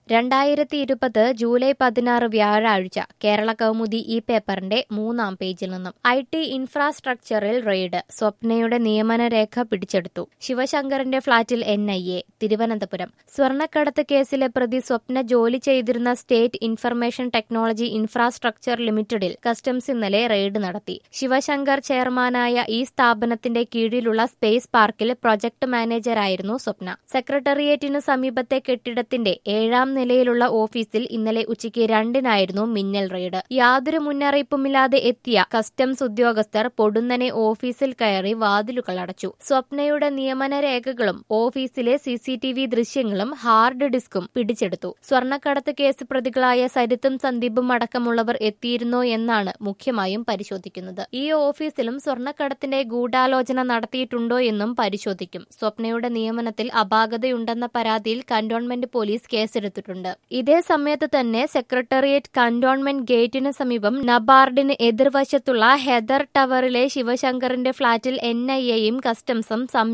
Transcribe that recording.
രണ്ടായിരത്തി ഇരുപത് ജൂലൈ പതിനാറ് വ്യാഴാഴ്ച കേരള കൗമുദി ഈ പേപ്പറിന്റെ മൂന്നാം പേജിൽ നിന്നും ഐ ടി ഇൻഫ്രാസ്ട്രക്ചറിൽ റെയ്ഡ് സ്വപ്നയുടെ നിയമന രേഖ പിടിച്ചെടുത്തു ശിവശങ്കറിന്റെ ഫ്ളാറ്റിൽ എൻ ഐ എ തിരുവനന്തപുരം സ്വർണ്ണക്കടത്ത് കേസിലെ പ്രതി സ്വപ്ന ജോലി ചെയ്തിരുന്ന സ്റ്റേറ്റ് ഇൻഫർമേഷൻ ടെക്നോളജി ഇൻഫ്രാസ്ട്രക്ചർ ലിമിറ്റഡിൽ കസ്റ്റംസ് ഇന്നലെ റെയ്ഡ് നടത്തി ശിവശങ്കർ ചെയർമാനായ ഈ സ്ഥാപനത്തിന്റെ കീഴിലുള്ള സ്പേസ് പാർക്കിൽ പ്രൊജക്ട് മാനേജരായിരുന്നു സ്വപ്ന സെക്രട്ടേറിയറ്റിനു സമീപത്തെ കെട്ടിടത്തിന്റെ ഏഴാം നിലയിലുള്ള ഓഫീസിൽ ഇന്നലെ ഉച്ചയ്ക്ക് രണ്ടിനായിരുന്നു മിന്നൽ റെയ്ഡ് യാതൊരു മുന്നറിയിപ്പുമില്ലാതെ എത്തിയ കസ്റ്റംസ് ഉദ്യോഗസ്ഥർ പൊടുന്നനെ ഓഫീസിൽ കയറി വാതിലുകൾ അടച്ചു സ്വപ്നയുടെ നിയമന രേഖകളും ഓഫീസിലെ സിസിടിവി ദൃശ്യങ്ങളും ഹാർഡ് ഡിസ്കും പിടിച്ചെടുത്തു സ്വർണ്ണക്കടത്ത് കേസ് പ്രതികളായ സരിത്തും സന്ദീപും അടക്കമുള്ളവർ എത്തിയിരുന്നോ എന്നാണ് മുഖ്യമായും പരിശോധിക്കുന്നത് ഈ ഓഫീസിലും സ്വർണ്ണക്കടത്തിന്റെ ഗൂഢാലോചന നടത്തിയിട്ടുണ്ടോ എന്നും പരിശോധിക്കും സ്വപ്നയുടെ നിയമനത്തിൽ അപാകതയുണ്ടെന്ന പരാതിയിൽ കന്റോൺമെന്റ് പോലീസ് കേസെടുത്തിട്ടുണ്ട് ഇതേ സമയത്ത് തന്നെ സെക്രട്ടേറിയറ്റ് കന്റോൺമെന്റ് ഗേറ്റിന് സമീപം നബാർഡിന് എതിർവശത്തുള്ള ഹെദർ ടവറിലെ ശിവശങ്കറിന്റെ ഫ്ളാറ്റിൽ എൻ ഐ എയും കസ്റ്റംസും